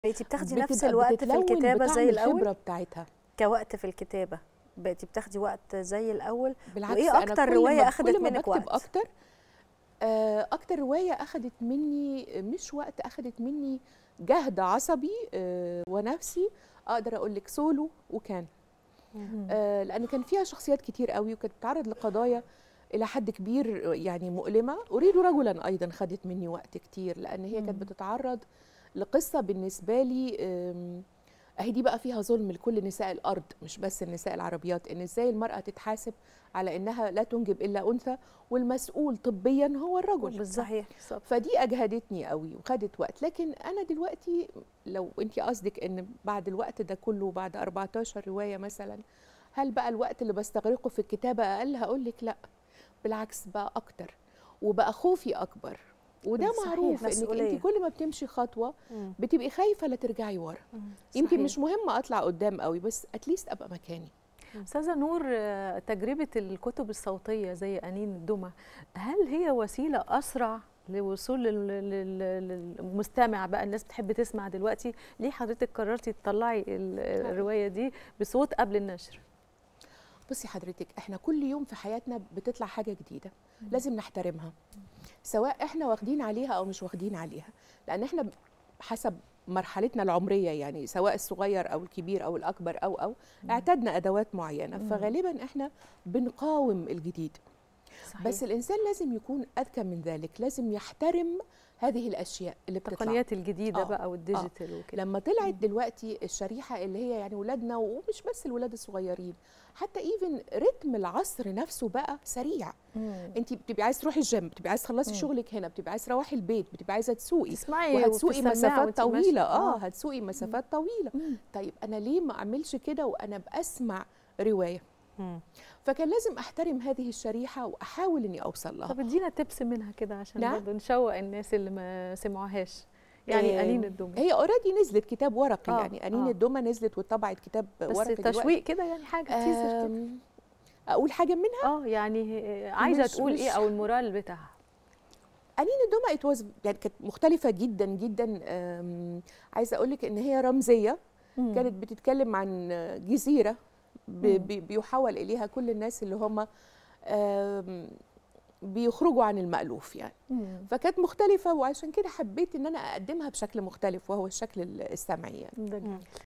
بقيتي بتاخدي نفس بتبقى الوقت في بتتلون الكتابه بطعم زي الاول الخبره بتاعتها كوقت في الكتابه بقيتي بتاخدي وقت زي الاول بالعكس وإيه أنا أكتر كل رواية ما- أخدت كل ما منك بكتب وقت؟ اكتر آه، اكتر روايه اخذت مني مش وقت اخذت مني جهد عصبي آه، ونفسي اقدر اقول لك سولو وكان آه، لان كان فيها شخصيات كتير قوي وكانت بتتعرض لقضايا الى حد كبير يعني مؤلمه اريد رجلا ايضا خدت مني وقت كتير لان هي كانت مم. بتتعرض لقصه بالنسبه لي آم، اهي دي بقى فيها ظلم لكل نساء الارض مش بس النساء العربيات ان ازاي المراه تتحاسب على انها لا تنجب الا انثى والمسؤول طبيا هو الرجل صحيح بالظبط فدي اجهدتني قوي وخدت وقت لكن انا دلوقتي لو انت قصدك ان بعد الوقت ده كله بعد 14 روايه مثلا هل بقى الوقت اللي بستغرقه في الكتابه اقل هقول لك لا بالعكس بقى اكتر وبقى خوفي اكبر وده صحيح، معروف انك مسؤولية. انت كل ما بتمشي خطوه بتبقي خايفه لا ترجعي ورا يمكن صحيح. مش مهم اطلع قدام قوي بس اتليست ابقى مكاني استاذه نور آه، تجربه الكتب الصوتيه زي انين الدمى هل هي وسيله اسرع للوصول لل- لل- للمستمع بقى الناس بتحب تسمع دلوقتي ليه حضرتك قررتي تطلعي ال- الروايه دي بصوت قبل النشر بصي حضرتك احنا كل يوم في حياتنا بتطلع حاجه جديده لازم نحترمها سواء احنا واخدين عليها او مش واخدين عليها لان احنا حسب مرحلتنا العمريه يعني سواء الصغير او الكبير او الاكبر او او اعتدنا ادوات معينه مم. فغالبا احنا بنقاوم الجديد صحيح. بس الانسان لازم يكون اذكى من ذلك لازم يحترم هذه الاشياء اللي بتطلع التقنيات الجديده آه، بقى والديجيتال وكده لما طلعت دلوقتي الشريحه اللي هي يعني ولادنا ومش بس الولاد الصغيرين حتى ايفن رتم العصر نفسه بقى سريع مم. انت بتبقي عايز تروحي الجيم بتبقي عايز تخلصي مم. شغلك هنا بتبقي عايز تروحي البيت بتبقي عايزه تسوقي تسمعي وهتسوقي وفي السماعة مسافات وانتي ماشية. طويله اه هتسوقي مسافات طويله مم. طيب انا ليه ما اعملش كده وانا بسمع روايه مم. فكان لازم احترم هذه الشريحه واحاول اني اوصل لها طب ادينا تبس منها كده عشان نعم. برضه نشوق الناس اللي ما سمعوهاش يعني آه، انين الدمى هي اوريدي نزلت كتاب ورقي آه، يعني انين آه. الدمى نزلت واتطبعت كتاب بس ورقي دلوقتي. تشويق كده يعني حاجه تيزر كده آم، اقول حاجه منها اه يعني آه، عايزه مش- تقول مش- ايه او المورال بتاعها انين الدمى ات واز يعني كانت مختلفه جدا جدا آم، عايزه اقول لك ان هي رمزيه كانت بتتكلم عن جزيره ب- مم. ب- بيحول اليها كل الناس اللي هم آم، بيخرجوا عن المألوف يعني مم. فكانت مختلفة وعشان كده حبيت ان انا اقدمها بشكل مختلف وهو الشكل السمعي يعني ده جميل.